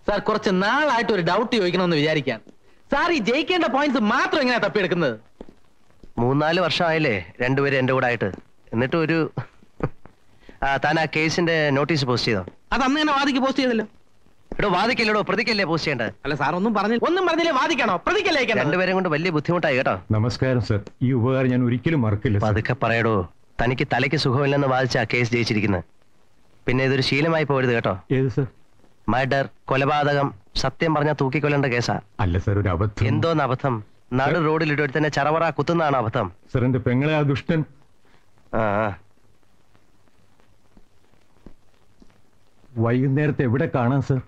Sir കുറച്ച് നാളായിട്ട് ഒരു ഡൗട്ട് ചോദിക്കണമെന്ന് വിചാരിക്കാൻ സാർ ഈ ജയിക്കേണ്ട പോയിന്റ്സ് മാത്രം എങ്ങനെയാ തപ്പിയെടുക്കുന്നത് മൂന്നാല് വർഷമായില്ലേ രണ്ടുപേരും എന്റെ കൂടെ ആയിട്ട് എന്നിട്ട് ഒരു ആ, താൻ ആ കേസിന്റെ നോട്ടീസ് പോസ്റ്റ് ചെയ്തോ അത് അന്ന് തന്നെ വാദിക്ക് പോസ്റ്റ് ചെയ്തല്ലോ എടോ വാദിക്കല്ലടോ പ്രതിക്കല്ലേ പോസ്റ്റ് ചെയ്യേണ്ടത് അല്ല സാർ ഒന്നും പറഞ്ഞില്ല ഒന്നും പറഞ്ഞില്ലേ വാദിക്കണോ പ്രതിക്കല്ലേ അയക്കണോ? രണ്ടുപേരും കൊണ്ട് വലിയ ബുദ്ധിമുട്ടായി കേട്ടോ നമസ്കാരം സർ ഈ ഉപകാരം ഞാൻ ഒരിക്കലും മറക്കില്ല സർ പതുക്കെ പറയടോ തനിക്ക് തലയ്ക്ക് സുഖമില്ലെന്ന് വാദിച്ച ആ കേസ് ജയിച്ചിരിക്കുന്നത് പിന്നെ ഇതൊരു ശീലമായി പോരുത് കേട്ടോ ഏത് സർ മർഡർ കൊലപാതകം സത്യം പറഞ്ഞാൽ തൂക്കിക്കൊല്ലേണ്ട കേസാ അല്ല സർ ഒരു അബദ്ധം എന്തോന്ന് അബദ്ധം നടു റോഡിൽ ഇട്ട് തന്നെ ചറവറ കുത്തുന്നതാണ് അബദ്ധം സർ എന്റെ പെങ്ങളെ ആ ദുഷ്ടൻ ആ ആ. വൈകുന്നേരത്തെ എവിടെ കാണാം സർ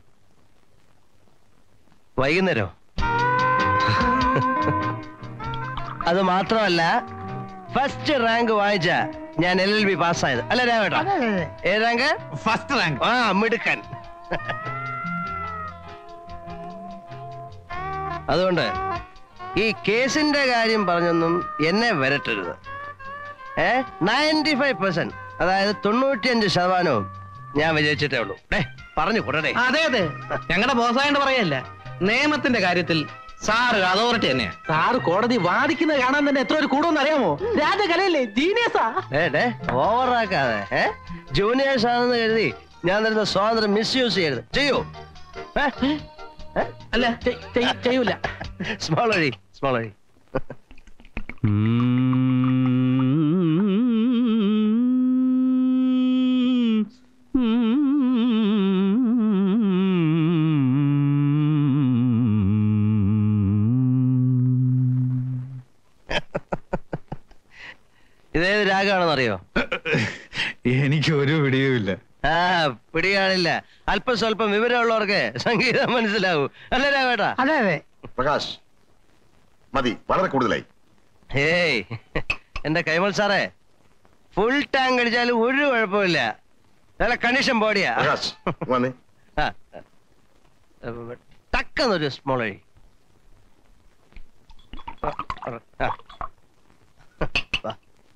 വൈകുന്നേരോ അത് മാത്രമല്ല ഫസ്റ്റ് റാങ്ക് വായിച്ച ഞാൻ എൽ എൽ ബി പാസ്സായത് അല്ല രാവേട്ടാ ഏത് റാങ്ക് ഫസ്റ്റ് റാങ്ക് ആ മിടുക്കൻ അതുകൊണ്ട് ഈ കേസിന്റെ കാര്യം പറഞ്ഞൊന്നും എന്നെ വരട്ടരുത് ഏ നയൻറ്റി ഫൈവ് പെർസെന്റ് അതായത് തൊണ്ണൂറ്റിയഞ്ച് ശതമാനവും ഞാൻ വിജയിച്ചിട്ടേ ഉള്ളൂ ഡേ പറഞ്ഞു കൂടടേ അതെ അതെ ഞങ്ങളുടെ ബോസായോണ്ട് പറയല്ല നിയമത്തിന്റെ കാര്യത്തിൽ സാറ് അതോറിറ്റി തന്നെയാ സാറ് കോടതി വാദിക്കുന്നത് കാണാൻ തന്നെ എത്ര ഒരു കൂടുമെന്ന് അറിയാമോ രാജകലയല്ലേ ജീനിയസാ ഡേ ഡേ ഓവറാക്കാതെ ഏ ജൂനിയേഴ്സ് ആണെന്ന് കരുതി ഞാൻ തരുന്ന സ്വാതന്ത്ര്യം മിസ്യൂസ് ചെയ്യരുത് ചെയ്യൂ അല്ല ചെയ്- ചെയ്- ചെയ്യൂല സ്മോൾ വഴി സ്മോൾ വഴി ഇതേത് രാഗമാണെന്ന് അറിയോ എനിക്ക് ഒരു പിടിയുമില്ല ആ പിടികാണില്ല അല്പം സ്വല്പം വിവരമുള്ളവർക്ക് സംഗീതം മനസ്സിലാവൂ അല്ലേ രാവേട്ടാ അതെ അതെ പ്രകാശ് മതി വളരെ കൂടുതലായി ഹേയ് എന്റെ കൈമൾ സാറേ ഫുൾ ടാങ്ക് അടിച്ചാലും ഒരു കുഴപ്പമില്ല നല്ല കണ്ടീഷൻ ബോഡിയാ പ്രകാശ് വന്നേ ആ, ആ. ടക്കെന്നൊരു സ്മോൾ വഴി ആ, ആ. വാ.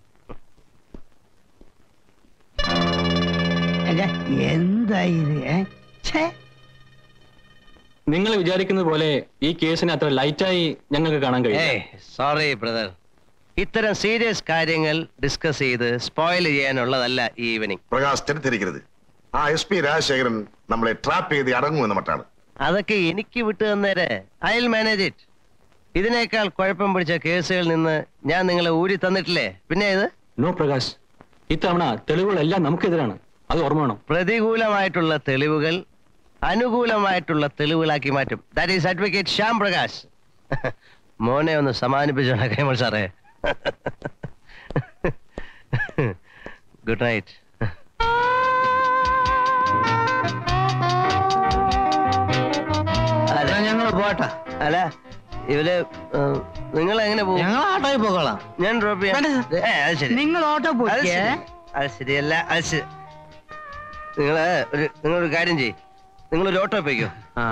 അല്ല എന്താ ഇത് ഏ? ഛേ നിങ്ങൾ വിചാരിക്കുന്നത് പോലെ ഈ കേസിനെ അത്ര ലൈറ്റായി ഞങ്ങൾക്ക് കാണാൻ കഴിയും ഏയ് സോറി ബ്രദർ ഇത്തരം സീരിയസ് കാര്യങ്ങൾ ഡിസ്കസ് ചെയ്ത് സ്പോയിൽ ചെയ്യാനുള്ളതല്ല ഈ ഈവനിങ് പ്രകാശ് തെറ്റിദ്ധരിക്കരുത് ആ എസ് പി രാജശേഖരൻ നമ്മളെ ട്രാപ്പ് ചെയ്ത് അടങ്ങുമെന്ന മട്ടാണ് അതൊക്കെ എനിക്ക് വിട്ടു തന്നേരെ ഐ വിൽ മാനേജ് ഇറ്റ് ഇതിനേക്കാൾ കുഴപ്പം പിടിച്ച കേസുകളിൽ നിന്ന് ഞാൻ നിങ്ങളെ ഊരി തന്നിട്ടില്ലേ പിന്നെ ഇത് നോ പ്രകാശ് ഇത്തവണ തെളിവുകളെല്ലാം നമുക്കെതിരാണ് അത് ഓർമ്മ വേണം പ്രതികൂലമായിട്ടുള്ള തെളിവുകൾ അനുകൂലമായിട്ടുള്ള തെളിവുകളാക്കി മാറ്റും that is advocate Shyam Prakash മോനെ ഒന്ന് സമാനിപ്പിച്ചോളാം കൈമൾ സാറേ ഗുഡ് നൈറ്റ് അല്ല ഞങ്ങൾ പോട്ടെ അല്ല ഇവര് നിങ്ങൾ എങ്ങനെ പോകും ഞങ്ങൾ ആട്ടോയിൽ പോകോളാം ഞാൻ ഡ്രോപ്പ് വേണ്ട ചെയ്യാം ഏ, അത് ശരി നിങ്ങൾ ഓട്ടോ അത് പോയി ശരി. അത് ശരിയല്ല അത് ശരി നിങ്ങള് ഒരു നിങ്ങളൊരു കാര്യം ചെയ്യ് നിങ്ങളൊരു ഓട്ടോ പോയിക്കോ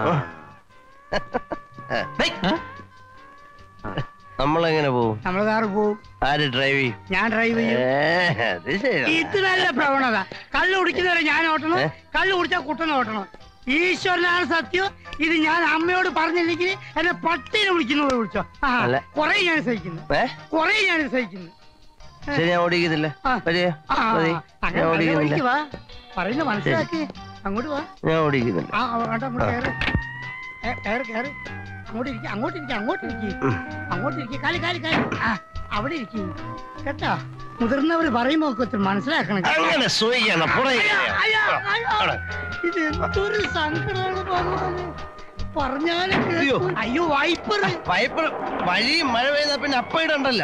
നമ്മളെങ്ങനെ പോവും നമ്മൾ കാറ് പോവും ആര് ഡ്രൈവ് ചെയ്യും ഞാൻ ഡ്രൈവ് ചെയ്യും ഏ, അത് ശരി ഇത് നല്ല പ്രവണത കള്ളു കുടിക്കുന്നവരെ ഞാൻ ഓട്ടണം ഏ? കള്ളു കുടിച്ചാൽ കുട്ടനെ ഓട്ടണം ഈശ്വരനാണ് സത്യം ഇത് ഞാൻ അമ്മയോട് പറഞ്ഞില്ലെങ്കിൽ എന്നെ പട്ടിനെ വിളിക്കുന്നത് വിളിച്ചോ ആ അല്ല. കൊറേ ഞാൻ സഹിക്കുന്നു ഏ കൊറേ ഞാൻ സഹിക്കുന്നു ശരി ഞാൻ ഓടിക്കുന്നില്ല ആ. വരിക ആ, മതി അങ്ങനെ ഞാൻ നല്ല ഓടിക്കുന്നില്ല വഴിക്ക് വാ പറയുന്നത് മനസ്സിലാക്കി അങ്ങോട്ട് വാ ഞാൻ ഓടിക്കുന്നില്ല ആ അങ്ങോട്ട് അങ്ങോട്ട് കയറ് ഏ, കയറ് കയറ് അങ്ങോട്ട് ഇരിക്ക അങ്ങോട്ട് ഇരിക്ക അങ്ങോട്ട് ഇരിക്ക അങ്ങോട്ട് ഇരിക്ക കാലി കാലി കാലി ആ അവിടെ ഇരിക്കും കേട്ടാ മുതിർന്നവർ പറയുമ്പോ ഒക്കെ ഒത്തിരി മനസ്സിലാക്കണം കേട്ടോ. അങ്ങനെ സൂയിക്കണം പുറകെ അയ്യോ, അയ്യോ. ഇത് എന്തൊരു സങ്കടമാണ് ഭഗവാനെ. പറഞ്ഞാലും അയ്യോ. കേൾക്കൂ. അയ്യോ വൈപ്പർ പൈപ്പ് വഴി മഴ പെയ്താ പിന്നെ അപ്പ ഇടണ്ടല്ലോ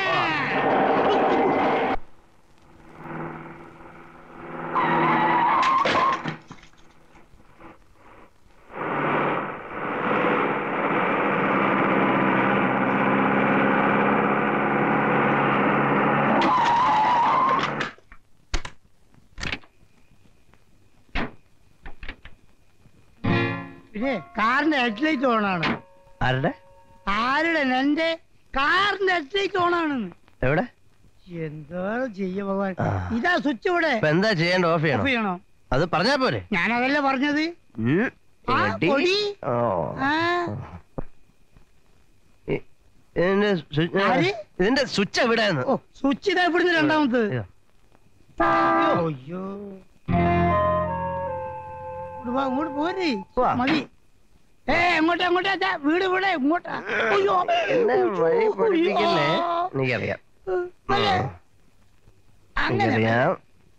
പിന്നെ കാറിന്റെ ഹെഡ്ലൈറ്റ് ഓണാണ് ആരുടെ ആരുടെ എന്റെ കാറിന്റെ ഹെഡ്ലൈറ്റ് ഓണാണെന്ന് എവിടെ എന്താ ചെയ്യ ഭഗവാൻ ആ. ഇതാ സ്വിച്ച് ഇവിടെ ഇപ്പൊ എന്താ ചെയ്യേണ്ട ഓഫ് ഓഫ് ചെയ്യണം ചെയ്യണോ അത് പറഞ്ഞാ പോരെ ഞാനതല്ലേ പറഞ്ഞത് ഉം. ആ, എടി. പൊടി. ഓ. ആ, ഇ- ഇതിന്റെ സ്വിച്ച് ആര്? ഇതിന്റെ സ്വിച്ച് എവിടെയാണ് ഓ സ്വിച്ച് ഇതാ ഇവിടുന്ന് രണ്ടാമത് ഇതാ. അയ്യോ ഇങ്ങോട്ട് വാ, ഇങ്ങോട്ട് പോരെ വാ. മതി ഏ എങ്ങോട്ടാ എങ്ങോട്ടാ ദാ, വീട് ഇവിടെ ഇങ്ങോട്ടാ അയ്യോ എന്നെ വഴി പഠിപ്പിക്കല്ലേ അയ്യോ. എനിക്കറിയാം അല്ല, അങ്ങനെ എനിക്കറിയാം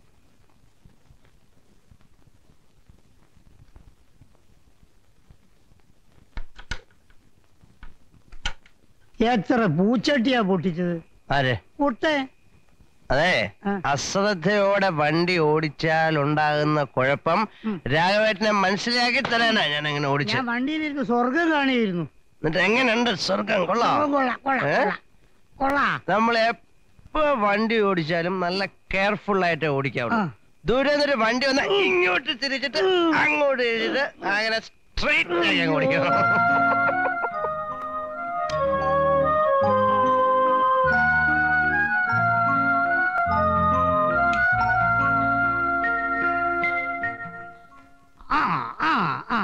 എത്ര പൂച്ചട്ടിയാ പൊട്ടിച്ചത് ആരെ പൊട്ടേ അതെ ആ. അശ്രദ്ധയോടെ വണ്ടി ഓടിച്ചാൽ ഉണ്ടാകുന്ന കുഴപ്പം ഉം. രാഘവേട്ടനെ മനസ്സിലാക്കി തരാനാ ഞാൻ അങ്ങനെ ഓടിച്ചു ഞാൻ വണ്ടിയിലിരുന്ന് സ്വർഗം കാണിയിരുന്നു എന്നിട്ട് എങ്ങനെയുണ്ട് സ്വർഗം കൊള്ളാം കൊള്ളാം കൊള്ളാം ഏ? കൊള്ളാം കൊള്ളാം നമ്മൾ എപ്പോ വണ്ടി ഓടിച്ചാലും നല്ല കെയർഫുൾ ആയിട്ട് ഓടിക്കാവുള്ളൂ ആ. ദൂരെ നിന്നൊരു വണ്ടി വന്ന ഇങ്ങോട്ട് തിരിച്ചിട്ട് അങ്ങോട്ട് തിരിച്ചിട്ട് അങ്ങനെ സ്ട്രെയിറ്റ് ആയി അങ്ങ് ഓടിക്കണം ആ ആ ആ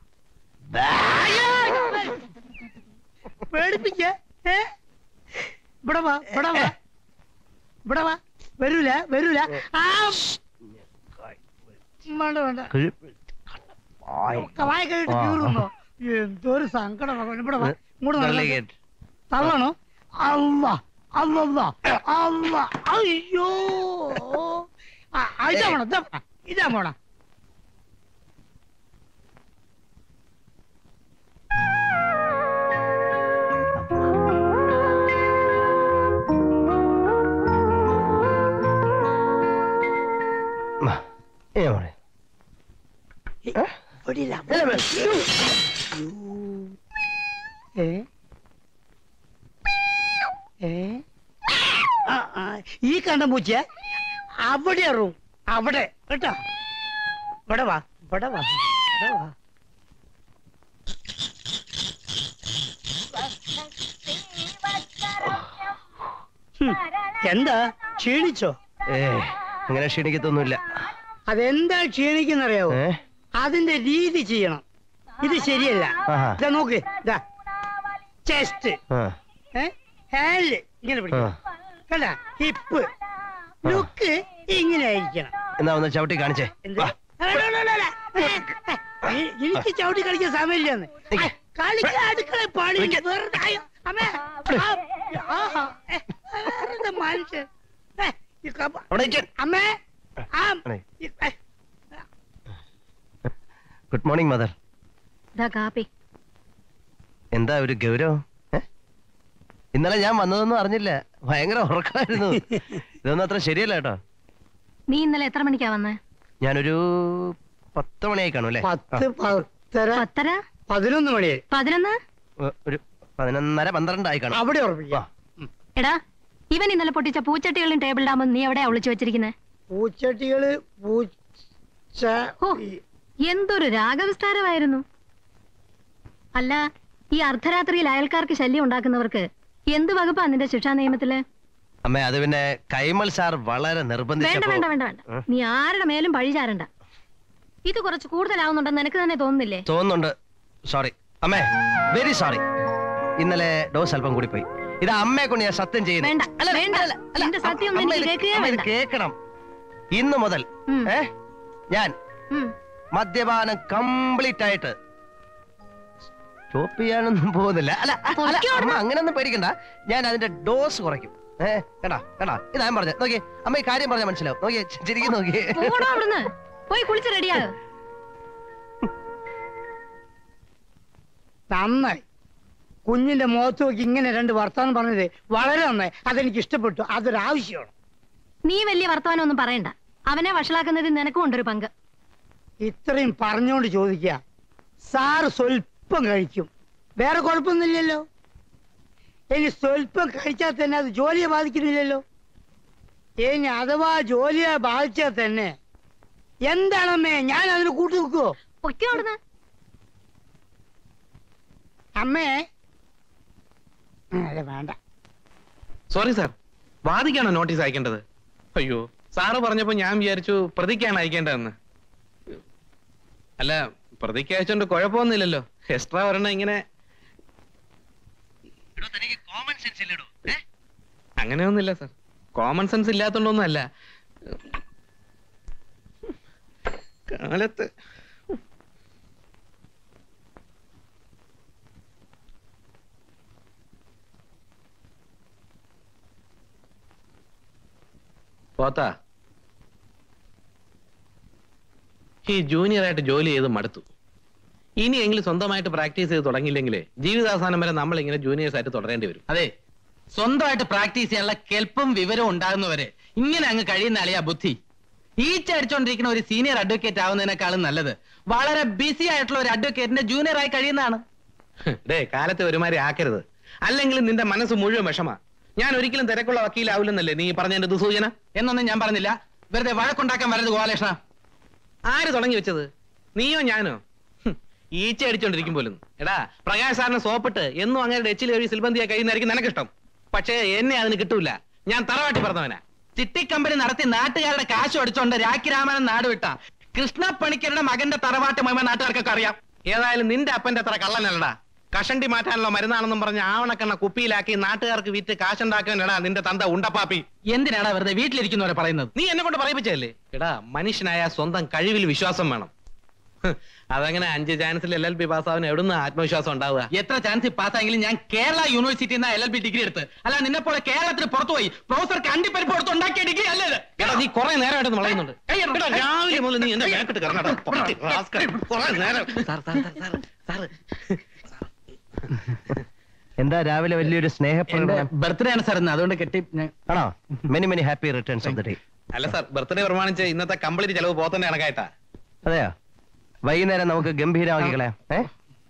പേടിപ്പിക്ക ഏ ഇവിടെ വാ ഇവിടെ വാ ഇവിടെ വാ വരൂല വരൂല ആ വേണ്ട വേണ്ട വായ കഴിട്ട് ആ. കീറുന്നോ എന്തൊരു സങ്കടം ഇവിടെ വാ ഇങ്ങോട്ട് തള്ളി നടക്ക്. കേട്ട്. തള്ളണോ അമ്മ അമ്മ അമ്മ അയ്യോ ആ, ആ, ഇതാ പോണം ഇതാ പോണം, ഇതാ പോണം ആ, ഏ മോളെ. ഏ? ഇവിടില്ല. ഇല്ല, ഇവിടെ. ഏ? ഏ? ആ, ആ, ഈ കണ്ട പൂച്ച അവിടെ റൂം അവിടെ കേട്ടോ ഇവിടെ വാ ഇവിടെ വാ ഇവിടെ വാ ഹും, എന്താ ക്ഷീണിച്ചോ ഏ അങ്ങനെ ക്ഷീണിക്കത്തൊന്നുമില്ല അതെന്താ ക്ഷീണിക്കുന്നറിയാവോ ഏ അതിന്റെ രീതി ചെയ്യണം ഇത് ശരിയല്ല ആഹാ. ഇതാ നോക്ക് ഇതാ ചെസ്റ്റ് ആ ഹാൻഡ് ഇങ്ങനെ ആ. പിടിക്കണം കണ്ട ഹിപ്പ് ലുക്ക് ഇങ്ങനെ ആയിരിക്കണം എന്നാ ഒന്ന് ചവിട്ടി കാണിച്ചേ എന്ത്? വാ. അല്ല, അല്ല, അല്ല, അല്ല. എ- എനിക്ക് ചവിട്ടി കളിക്കാൻ സമയമില്ലെന്ന് നിക്ക്. കളിക്കാൻ അടുക്കള പണി നിക്ക്. വെറുതെ ആയോ? അമ്മേ ആ, ആ, ഏ, വെറുതെ മനുഷ്യൻ ഏ, ഈ കപ്പ- അവിടെ നിൽക്ക്. അമ്മേ ആ അതെ. ഈ- ഏ, ഗുഡ് മോർണിംഗ് മദർ ദാ കാപ്പി എന്താ ഒരു ഗൗരവം ഏ? ഇന്നലെ ഞാൻ വന്നതൊന്നും അറിഞ്ഞില്ല ഭയങ്കര ഉറക്കമായിരുന്നു ഇതൊന്നും അത്ര ശരിയല്ല കേട്ടോ നീ ഇന്നലെ എത്ര മണിക്കാ വന്നേ ഞാനൊരു പത്ത് മണിയായി കാണും അല്ലേ പത്ത് പത്തര പത്തര പതിനൊന്ന് മണിയായി പതിനൊന്ന് ആ, ഒരു പതിനൊന്നര പന്ത്രണ്ടായി കാണും അവിടെ ഉറപ്പിക്കാം എടാ ഇവൻ ഇന്നലെ പൊട്ടിച്ച പൂച്ചട്ടികളും ടേബിൾ ഡാമും നീ എവിടെയാ ഒളിച്ചു വെച്ചിരിക്കുന്നത് പൂച്ചട്ടികള് പൂച്ച ഓ എന്തൊരു രാഗവിസ്താരമായിരുന്നു അല്ല ഈ അർദ്ധരാത്രിയിൽ അയൽക്കാർക്ക് ശല്യം ഉണ്ടാക്കുന്നവർക്ക് എന്ത് വകുപ്പാ നിന്റെ ശിക്ഷാ നിയമത്തില് അമ്മേ അത് പിന്നെ കൈമൾ സാർ വളരെ വേണ്ട നിർബന്ധിച്ചപ്പോ വേണ്ട വേണ്ട വേണ്ട ഉം. നീ ആരുടെ മേലും പഴി ചാരണ്ട ഇത് കുറച്ച് കൂടുതലാവുന്നുണ്ടെന്ന് നിനക്ക് തന്നെ തോന്നുന്നില്ലേ തോന്നുന്നുണ്ട് സോറി അമ്മേ വെരി സോറി ഇന്നലെ ഡോസ് അല്പം കൂടി പോയി ഇത് അമ്മയെ കൊണ്ട് ഞാൻ സത്യം ചെയ്യുന്നു വേണ്ട, അല്ല, വേണ്ട. അല്ല, അല്ല, നിന്റെ സത്യം ഒന്നും അമ്മ എനിക്ക് ഇത് കേൾക്കുകയേ അമ്മ ഇത് വേണ്ട. കേൾക്കണം ഇന്ന് മുതൽ ഉം. ഏ ഞാൻ ഉം. മദ്യപാനം കംപ്ലീറ്റ് ആയിട്ട് സ്റ്റോപ്പ് ചെയ്യാനൊന്നും പോകുന്നില്ല അല്ല അല്ല, പൊയ്ക്കോ അമ്മ അങ്ങനെയൊന്നും പേടിക്കണ്ട ഞാൻ അതിന്റെ ഡോസ് കുറയ്ക്കും ഏ കണ്ടാ കണ്ടാ ഇതാ ഞാൻ പറഞ്ഞത് നോക്കിയേ അമ്മ ഈ കാര്യം പറഞ്ഞാൽ മനസ്സിലാവും നോക്കിയേ ചിരിക്കും നോക്കിയേ പോടോ അവിടുന്ന് പോയി കുളിച്ച് റെഡിയാകും നന്നായി കുഞ്ഞിന്റെ മുഖത്ത് നോക്കി ഇങ്ങനെ രണ്ട് വർത്താനം പറഞ്ഞത് വളരെ നന്നായി അതെനിക്ക് ഇഷ്ടപ്പെട്ടു അതൊരാവശ്യമാണ് നീ വലിയ വർത്തമാനം ഒന്നും പറയണ്ട അവനെ വഷളാക്കുന്നതിൽ നിനക്കും ഉണ്ടൊരു പങ്ക് ഇത്രയും പറഞ്ഞുകൊണ്ട് ചോദിക്കുക സാറ് സ്വല്പം കഴിക്കും വേറെ കുഴപ്പമൊന്നുമില്ലല്ലോ ഇനി സ്വല്പം കഴിച്ചാൽ തന്നെ അത് ജോലിയെ ബാധിക്കുന്നില്ലല്ലോ ഇനി അഥവാ ജോലിയെ ബാധിച്ചാൽ തന്നെ എന്താണമ്മേ ഞാൻ അതിന് കൂട്ടു നിൽക്കുവോ പൊയ്ക്കോ അവിടുന്ന് അമ്മേ ഉം, അല്ല വേണ്ട സോറി സാർ വാദിക്കാണോ നോട്ടീസ് അയക്കേണ്ടത് അയ്യോ സാറ് പറഞ്ഞപ്പോ ഞാൻ വിചാരിച്ചു പ്രതിക്കാണ് അയക്കേണ്ടതെന്ന് അല്ല പ്രതിക്ക് അയച്ചോണ്ട് കുഴപ്പമൊന്നുമില്ലല്ലോ എക്സ്ട്രാ ഒരെണ്ണം ഇങ്ങനെ എടോ തനിക്ക് കോമൺ സെൻസ് ഇല്ലടോ ഏ അങ്ങനെയൊന്നുമില്ല സാർ കോമൺ സെൻസ് ഇല്ലാത്തോണ്ടൊന്നും അല്ല കാലത്ത് പോത്താ ഈ ജൂനിയർ ആയിട്ട് ജോലി ചെയ്ത് മടുത്തു ഇനിയെങ്കിലും സ്വന്തമായിട്ട് പ്രാക്ടീസ് ചെയ്ത് തുടങ്ങിയില്ലെങ്കിൽ ജീവിതാവസാനം വരെ നമ്മൾ ഇങ്ങനെ ജൂനിയേഴ്സ് ആയിട്ട് തുടരേണ്ടി വരും അതെ സ്വന്തമായിട്ട് പ്രാക്ടീസ് ചെയ്യാനുള്ള കെൽപ്പും വിവരവും ഉണ്ടാകുന്നവരെ ഇങ്ങനെ അങ്ങ് കഴിയുന്ന അളിയാ ബുദ്ധി ഈച്ച അടിച്ചോണ്ടിരിക്കുന്ന ഒരു സീനിയർ അഡ്വക്കേറ്റ് ആവുന്നതിനേക്കാളും നല്ലത് വളരെ ബിസി ആയിട്ടുള്ള ഒരു അഡ്വക്കേറ്റിന്റെ ജൂനിയർ ആയി കഴിയുന്നതാണ് ഡേ കാലത്തെ ഒരുമാതിരി ആക്കരുത് അല്ലെങ്കിൽ നിന്റെ മനസ്സ് മുഴുവൻ വിഷമാ ഞാൻ ഒരിക്കലും തിരക്കുള്ള വക്കീലാവില്ലെന്നല്ലേ നീ പറഞ്ഞതിന്റെ ദുസൂചന എന്നൊന്നും ഞാൻ പറഞ്ഞില്ല വെറുതെ വഴക്കുണ്ടാക്കാൻ വരരുത് ഗോപാലകൃഷ്ണ ആര് തുടങ്ങി വെച്ചത് നീയോ ഞാനോ ഹും, ഈച്ച അടിച്ചോണ്ടിരിക്കും പോലും എടാ പ്രകാശ് സാറിന് സോപ്പിട്ട് എന്നും അങ്ങനെ ഡച്ചിൽ എഴുതി സിൽബന്തിയാ കഴിയുന്നതായിരിക്കും നിനക്കിഷ്ടം പക്ഷേ എന്നെ അതിന് കിട്ടൂല ഞാൻ തറവാട്ടി പറഞ്ഞവനാ ചിട്ടിക്കമ്പനി നടത്തി നാട്ടുകാരുടെ കാശ് അടിച്ചോണ്ട് രാഖി രാമൻ നാട് വിട്ട കൃഷ്ണ പണിക്കരുടെ മകന്റെ തറവാട്ട് മഹിമ നാട്ടുകാർക്കൊക്കെ അറിയാം ഏതായാലും നിന്റെ അപ്പന്റെ അത്ര കള്ളനല്ലടാ കഷണ്ടി മാറ്റാനുള്ള മരുന്നാണെന്നും പറഞ്ഞ് ആവണക്കണ്ണ കുപ്പിയിലാക്കി നാട്ടുകാർക്ക് വിറ്റ് കാശുണ്ടാക്കാനടാ നിന്റെ തന്ത ഉണ്ടപ്പാപ്പി എന്തിനാടാ വെറുതെ വീട്ടിലിരിക്കുന്നവരെ പറയുന്നത് നീ എന്നെ കൊണ്ട് പറയിപ്പിച്ചല്ലേ എടാ മനുഷ്യനായ സ്വന്തം കഴിവിൽ വിശ്വാസം വേണം ഹ്, അതങ്ങനെ അഞ്ച് ചാൻസിൽ എൽ എൽ ബി പാസ്സാവിന് എവിടുന്ന് ആത്മവിശ്വാസം ഉണ്ടാവുക എത്ര ചാൻസ് പാസ്സായെങ്കിലും ഞാൻ കേരള യൂണിവേഴ്സിറ്റിയിൽ നിന്ന് എൽ എൽ ബി ഡിഗ്രി എടുത്ത് അല്ല നിന്നെ പോലെ കേരളത്തിന് പുറത്തു പോയി പ്രൊഫസർ കണ്ടിപ്പരിപ്പ് കൊടുത്ത് ഉണ്ടാക്കിയ ഡിഗ്രി അല്ലേ ഇത്? എടാ നീ കുറെ നേരമായിട്ട് വളയുന്നുണ്ട് എടാ, രാവിലെ മുതൽ നീ എന്റെ ബാക്കിട്ട് കറങ്ങാടാ പൊട്ടി, rascal. കുറെ നേരം സാർ സാർ സാർ സാർ എന്താ രാവിലെ വലിയൊരു എന്റെ സ്നേഹപ്രകടനം ബർത്ത്ഡേ ആണ് സാർ ഇന്ന് അതുകൊണ്ട് കെട്ടി ഞാൻ- ആണോ many many happy returns of the day അല്ല സാർ ബർത്ത്ഡേ പ്രമാണിച്ച് ഇന്നത്തെ കംപ്ലീറ്റ് ചെലവ് പോത്തന്നെ കണക്കായിട്ടാ അതെയോ വൈകുന്നേരം നമുക്ക് ഗംഭീരമാക്കി കളയാം ഏ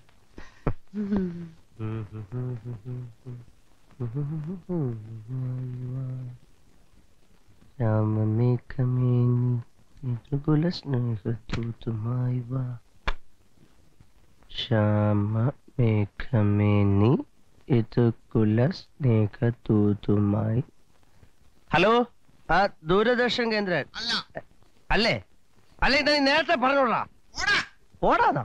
ശ്യാമേഘമേനി ഇതുകുല സ്നേഹതൂതുമായി ഹലോ ആ ദൂരദർശൻ കേന്ദ്ര അല്ലേ അല്ലേ നീ നേരത്തെ പറഞ്ഞോടാ ഓടാന്നോ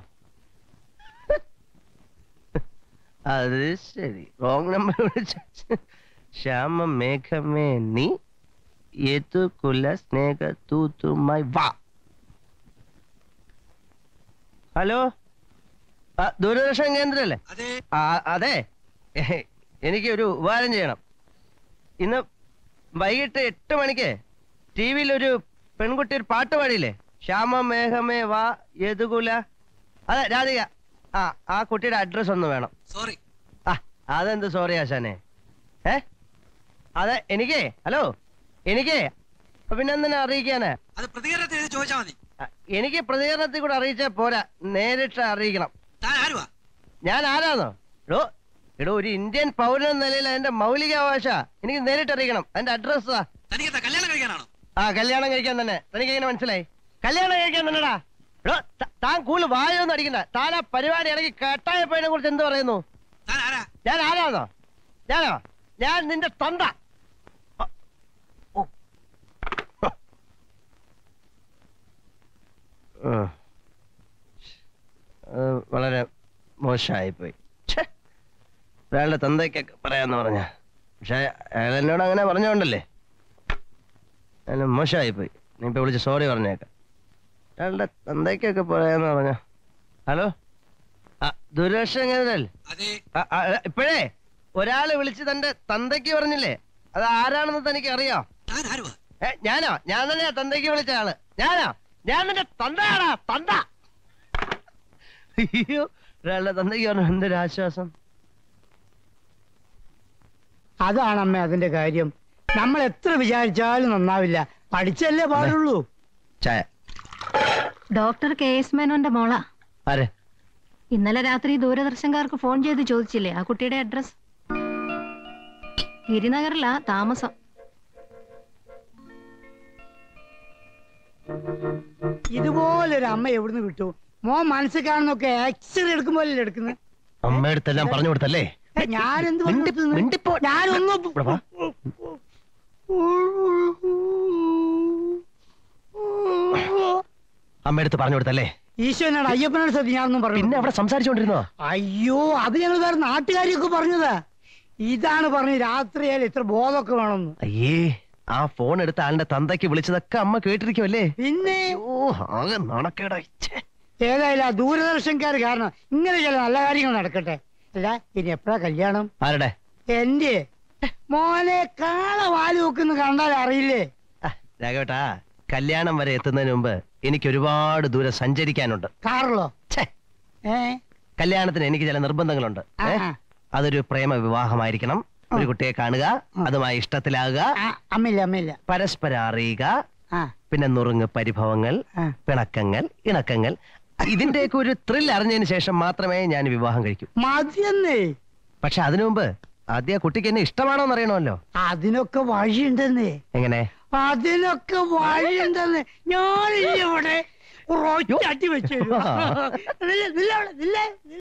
അത് ശരി റോങ് നമ്പർ വിളിച്ച ശ്യാമ മേഘമേ നീ ഏതു കുല സ്നേഹ തൂത്തുമായി വാ ഹലോ ആ, ദൂരദർശൻ കേന്ദ്രല്ലേ ആ, അതെ എനിക്ക് ഒരു ഉപകാരം ചെയ്യണം ഇന്ന് വൈകിട്ട് എട്ട് മണിക്ക് ടി വിയിൽ ഒരു പെൺകുട്ടി ഒരു പാട്ട് പാടിയില്ലേ ശ്യാമ മേഘമേ വാ യദുകുല അതെ രാധിക ആ ആ കുട്ടിയുടെ അഡ്രസ് ഒന്ന് വേണം സോറി ആ അതെന്ത് സോറി ആശാനെ ഏ അതെ എനിക്കേ ഹലോ എനിക്കേ പിന്നെന്തിനാ അറിയിക്കാന് അത് പ്രതികരണത്തിൽ ചോദിച്ചാൽ മതി ആ, എനിക്ക് പ്രതികരണത്തിൽ കൂടെ അറിയിച്ചാൽ പോരാ നേരിട്ട് അറിയിക്കണം താൻ ആരുവാ ഞാൻ ആരാന്നോ എടോ എടോ ഒരു ഇന്ത്യൻ പൗരൻ എന്ന നിലയിൽ അതിന്റെ മൗലികാവകാശ എനിക്ക് നേരിട്ട് അറിയിക്കണം അതിന്റെ അഡ്രസ് തനിക്ക് കല്യാണം കഴിക്കാനാണോ ആ കല്യാണം കഴിക്കാൻ തന്നെ തനിക്ക് എങ്ങനെ മനസ്സിലായി കല്യാണം കഴിക്കാൻ തന്നെടാ എടോ ത- താൻ കൂടുതൽ വായൊന്നും അടിക്കണ്ട താൻ ആ പരിപാടി ഇടയ്ക്ക് കട്ടായപ്പോയതിനെ കുറിച്ച് എന്ത് പറയുന്നു താൻ ആരാ ഞാൻ ആരാന്നോ ഞാനോ ഞാൻ നിന്റെ തൊണ്ട ഓ. ഓ. ഉം. അത് വളരെ മോശമായിപ്പോയി ഛെ. ഒരാളുടെ തന്തയ്ക്കൊക്കെ പറയാന്ന് പറഞ്ഞ പക്ഷെ അയാൾ എന്നോട് അങ്ങനെ പറഞ്ഞോണ്ടല്ലേ അയാൾ മോശമായിപ്പോയി നീ ഇപ്പൊ വിളിച്ച് സോറി പറഞ്ഞേക്കാം അയാളുടെ തന്തയ്ക്കൊക്കെ പറയാന്ന് പറഞ്ഞ ഹലോ ആ ദുരക്ഷം കേന്ദ്രല്ലേ അതെ ആ, ആ, ഇപ്പോഴേ ഒരാള് വിളിച്ച് തന്റെ തന്തയ്ക്ക് പറഞ്ഞില്ലേ അത് ആരാണെന്ന് തനിക്ക് അറിയാം താൻ ആരുവാ ഏ ഞാനോ ഞാൻ തന്നെയാ തന്തയ്ക്ക് വിളിച്ച ആള് ഞാനോ ഞാൻ നിന്റെ തന്തയാടാ തന്ത അയ്യോ ഒരാളുടെ തന്തയ്ക്ക് പറഞ്ഞു എന്തൊരു ആശ്വാസം അതാണ് അമ്മ അതിന്റെ കാര്യം നമ്മൾ എത്ര വിചാരിച്ചാലും നന്നാവില്ല പഠിച്ചല്ലേ പാടുള്ളൂ ചായ ഡോക്ടർ കെ എസ് മേനോന്റെ മോള ആരെ ഇന്നലെ രാത്രി ദൂരദർശൻകാർക്ക് ഫോൺ ചെയ്ത് ചോദിച്ചില്ലേ ആ കുട്ടിയുടെ അഡ്രസ് ഗിരിനഗറിലാ താമസം ഇതുപോലൊരു അമ്മ എവിടുന്ന് കിട്ടു മോൻ മനസ്സിൽ കാണുന്നൊക്കെ എക്സ്റേ എടുക്കുമ്പോഴല്ലേ എടുക്കുന്നത് അമ്മയടുത്തെല്ലാം പറഞ്ഞു കൊടുത്തല്ലേ ഞാനെന്ത് മിണ്ടി- പറഞ്ഞു മിണ്ടിപ്പോ- ഞാനൊന്നും ഇവിടെ വാ. അമ്മയടുത്ത് പറഞ്ഞു കൊടുത്തല്ലേ ഈശോനാണ് അയ്യപ്പനോട് സത്യം ഞാനൊന്നും പറഞ്ഞു പിന്നെ അവിടെ സംസാരിച്ചോണ്ടിരുന്നോ അയ്യോ അത് ഞങ്ങൾ വേറെ നാട്ടുകാരിയൊക്കെ പറഞ്ഞതാ ഇതാണ് പറഞ്ഞ് രാത്രിയാൽ ഇത്ര ബോധമൊക്കെ വേണമെന്ന് അയ്യേ ആ ഫോൺ എടുത്ത ആളിന്റെ തന്തയ്ക്ക് വിളിച്ചതൊക്കെ അമ്മ കേട്ടിരിക്കുമല്ലേ പിന്നെ ഓ ആകെ നാണക്കേടായി ഛെ. ഏതായാലും ആ ദൂരദർശൻകാർ കാരണം ഇങ്ങനെ ചില നല്ല കാര്യങ്ങൾ നടക്കട്ടെ അല്ല ഇനി എപ്പോഴാ കല്യാണം ആരുടെ എന്റെ മോനെ കാള വാല് വെക്കുന്ന കണ്ടാൽ അറിയില്ലേ ആ, രാഘവേട്ടാ കല്യാണം വരെ എത്തുന്നതിന് മുമ്പ് എനിക്ക് ഒരുപാട് ദൂരം സഞ്ചരിക്കാനുണ്ട് കാറിലോ ഛെ, ഏ കല്യാണത്തിന് എനിക്ക് ചില നിർബന്ധങ്ങളുണ്ട് ആ, ഏ? ആ. അതൊരു പ്രേമ വിവാഹമായിരിക്കണം ഒരു കുട്ടിയെ കാണുക അതുമായി ഇഷ്ടത്തിലാകുക ആ, അമ്മില്ല അമ്മില്ല പരസ്പരം അറിയുക ആ പിന്നെ നുറുങ്ങ് പരിഭവങ്ങൾ ആ. പിണക്കങ്ങൾ ഇണക്കങ്ങൾ ഇതിന്റെയൊക്കെ ഒരു ത്രിൽ അറിഞ്ഞതിന് ശേഷം മാത്രമേ ഞാൻ വിവാഹം കഴിക്കൂ മതിയെന്നേ പക്ഷെ അതിനു മുമ്പ് ആദ്യം ആ കുട്ടിക്ക് എന്നെ ഇഷ്ടമാണോ എന്ന് അറിയണമല്ലോ അതിനൊക്കെ വഴിയുണ്ടെന്നേ എങ്ങനെ അതിനൊക്കെ വഴിയുണ്ടെന്ന് ഞാനില്ല ഇവിടെ ഒറ്റ അടി വെച്ചു നില്ല നില്ല അവിടെ, നില്ല